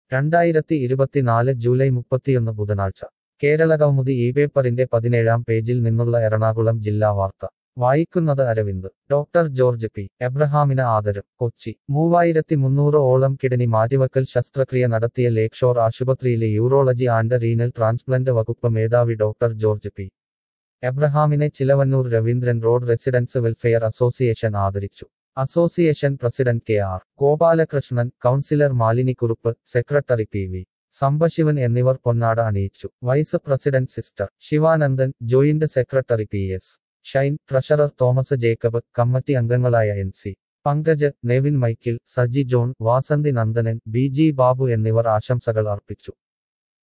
രണ്ടായിരത്തി ഇരുപത്തിനാല് ജൂലൈ മുപ്പത്തിയൊന്ന് ബുധനാഴ്ച കേരള കൗമുദി ഈ പേപ്പറിന്റെ പതിനേഴാം പേജിൽ നിന്നുള്ള എറണാകുളം ജില്ലാ വാർത്ത വായിക്കുന്നത് അരവിന്ദ് ഡോക്ടർ ജോർജ് പി എബ്രഹാമിന് ആദരം കൊച്ചി മൂവായിരത്തി മുന്നൂറ് ഓളം കിഡനി മാറ്റിവക്കൽ ശസ്ത്രക്രിയ നടത്തിയ ലേക്ക് ഷോർ ആശുപത്രിയിലെ യൂറോളജി ആൻഡ് റീനൽ ട്രാൻസ്പ്ലന്റ് വകുപ്പ് മേധാവി ഡോക്ടർ ജോർജ് പി എബ്രഹാമിനെ Chilavannoor Raveendran road residents welfare association ആദരിച്ചു association president K R Gopalakrishnan councillor Malinikurup secretary P V Sambasivan എന്നിവർ പൊന്നാട അണിയിച്ചു vice president sister Sivanandan joint secretary P S Shine treasurer Thomas Jacob committee അംഗങ്ങളായ N C Pankaj Nevin Michael Saji John Vasanthi Nandanan B G Babu എന്നിവർ ആശംസകൾ അർപ്പിച്ചു